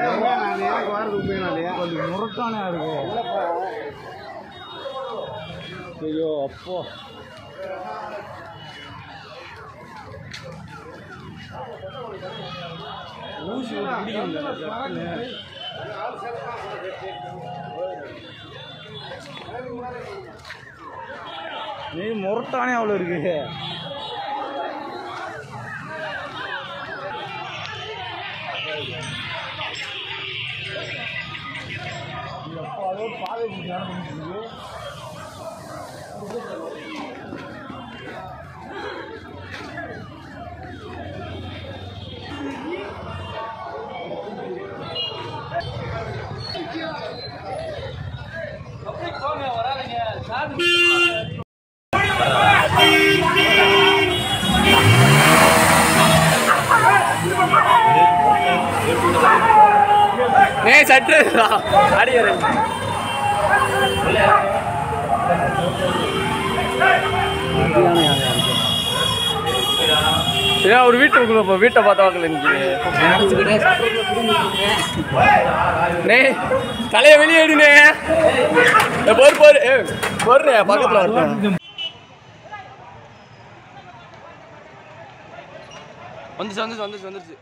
கொஞ்சம் முரட்டானே இருக்கு ஐயோ அப்போ ஊசி ஒரு பிடிக்கும் இந்த இடத்துல. நீ முரட்டானே அவ்வளோ இருக்கு நே சட்டு அடிக்கிற ஏன் ஒரு வீட்டுக்குள்ள போ வீட்டை பார்த்தா வாக்கல நே தலைய வெளியே அடினே ஏ, போரு போரு ஏ போருனே பக்கத்துல வரட்டும் வந்துச்சு வந்துச்சு வந்துச்சு வந்துருச்சு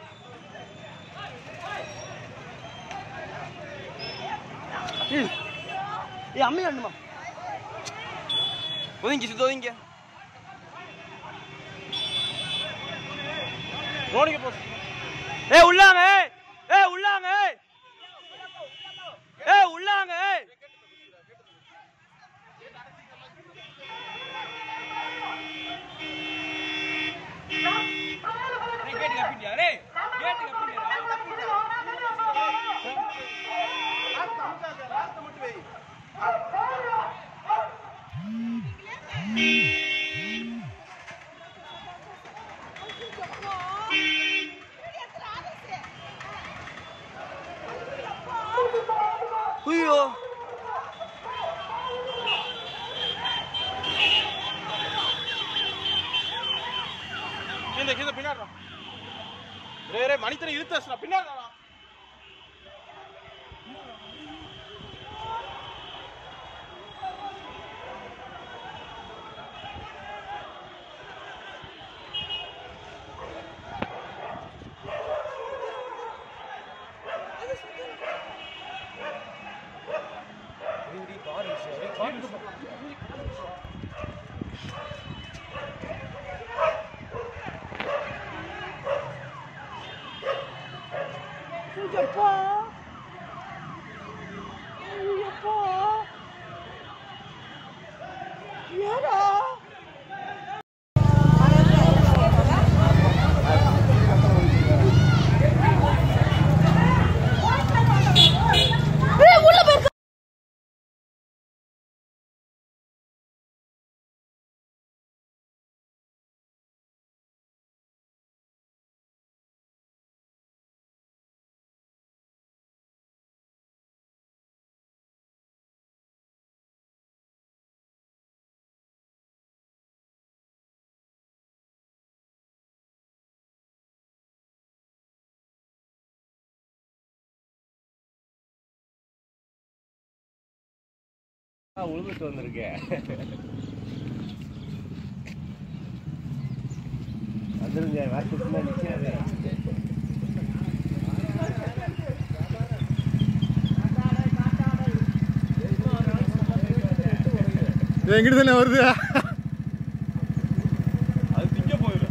ஏ அம்மையா அண்ணுமா ஒதுங்கி சுத்த ஒதுங்க ரோடிக்கு போ ஏ உள்ளாங்க ஏய். ஏ உள்ளாங்க ஏய். ஏ உள்ளாங்க ஏய். டேய், கேட்டு கப்பிட்டியா டேய் கேட்டு கப்பிட்டியா ஐயோ கீழே கீழே பின்னாடி ரே ரே மணித்தனை இழுத்து பின்னாடி உழுந்துட்டு வந்திருக்கேன் வந்துருங்க வாரத்துக்குள்ள நிற்காது எங்கிட்ட தானே வருது அது திங்க போயிடும்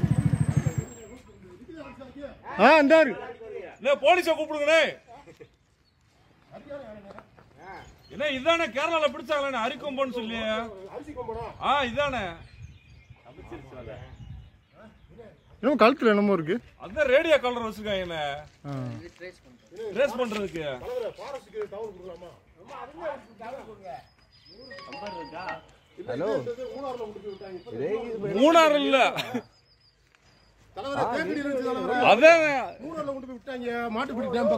ஆ இந்தாரு இல்ல போலீஸ கூப்பிடுங்கண்ணே என்ன இதானே கேரளால பிடிச்சாங்களே அரிக்கொம்பன்னு சொல்லி ஆ இதானே இன்னும் கழுத்துல என்னமோ இருக்கு அதான் ரேடியோ கலர் வச்சிருக்காங்க என்ன ஆ. ட்ரேஸ் பண்றதுக்கு ஹலோ மூணாறு இல்ல தலைவரே, தேக்கடி இருந்துச்சு தலைவரே. அதான் மூணாறுல கொண்டு போய் விட்டாங்க மாட்டுப்பிடி டேம்